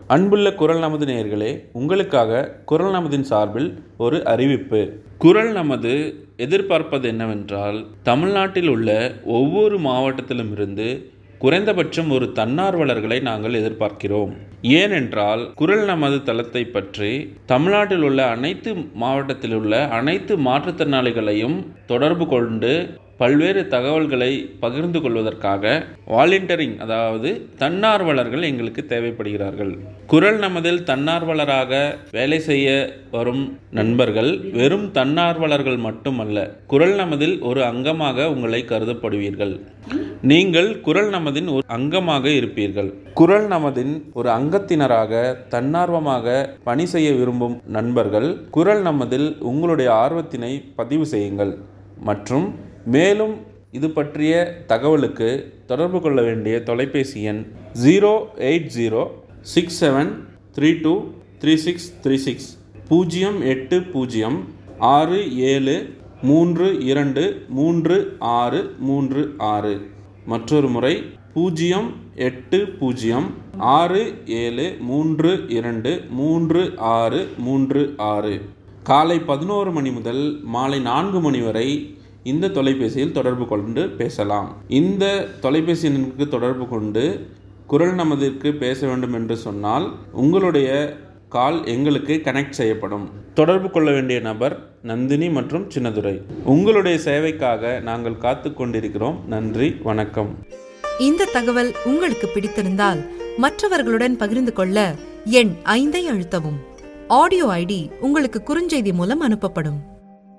அன்புள்ள குரல் நமது நேயர்களே உங்களுக்காக குரல் நமதின் சார்பில் ஒரு அறிவிப்பு குரல் நமது எதிர்பார்ப்பது என்னவென்றால் தமிழ்நாட்டில் உள்ள ஒவ்வொரு மாவட்டத்திலும் இருந்து குறைந்தபட்சம் ஒரு தன்னார்வலர்களை நாங்கள் எதிர்பார்க்கிறோம் ஏனென்றால் குரல் நமது தளத்தை பற்றி தமிழ்நாட்டில் உள்ள அனைத்து மாவட்டத்தில் உள்ள அனைத்து மாற்றுத்திறனாளிகளையும் தொடர்பு கொண்டு பல்வேறு தகவல்களை பகிர்ந்து கொள்வதற்காக வாலண்டியரிங் அதாவது தன்னார்வலர்கள் எங்களுக்கு தேவைப்படுகிறார்கள் குரல் நமதில் தன்னார்வலராக வேலை செய்ய வரும் நண்பர்கள் வெறும் தன்னார்வலர்கள் மட்டுமல்ல குரல் நமதில் ஒரு அங்கமாக உங்களை கருதப்படுவீர்கள் நீங்கள் குரல் நமதின் ஒரு அங்கமாக இருப்பீர்கள் குரல் நமதின் ஒரு அங்கத்தினராக தன்னார்வமாக பணி செய்ய விரும்பும் நண்பர்கள் குரல் நமதில் உங்களுடைய ஆர்வத்தினை பதிவு செய்யுங்கள் மற்றும் மேலும் இது பற்றிய தகவலுக்கு தொடர்பு கொள்ள வேண்டிய தொலைபேசி எண் zero eight zero six seven three two three six three six பூஜ்ஜியம் எட்டு பூஜ்ஜியம் ஆறு ஏழு மூன்று இரண்டு மூன்று ஆறு மூன்று ஆறு மற்றொரு முறை பூஜ்ஜியம் எட்டு பூஜ்ஜியம் ஆறு ஏழு மூன்று இரண்டு மூன்று ஆறு மூன்று ஆறு காலை பதினோரு மணி முதல் மாலை நான்கு மணி வரை இந்த தொலைபேசியில் தொடர்பு கொண்டு பேசலாம் இந்த தொலைபேசி எண்ணுக்கு தொடர்பு கொண்டு குரல் நமதிற்கு பேச வேண்டும் என்று சொன்னால் உங்களுடைய கால் எங்களுக்கு கனெக்ட் செய்யப்படும் தொடர்பு கொள்ள வேண்டிய நபர் நந்தினி மற்றும் சின்னதுரை உங்களுடைய சேவைக்காக நாங்கள் காத்து கொண்டிருக்கிறோம் நன்றி வணக்கம் இந்த தகவல் உங்களுக்கு பிடித்திருந்தால் மற்றவர்களுடன் பகிர்ந்து கொள்ள எண் ஐந்தை அழுத்தவும் ஆடியோ ஐடி உங்களுக்கு குறுஞ்செய்தி மூலம் அனுப்பப்படும்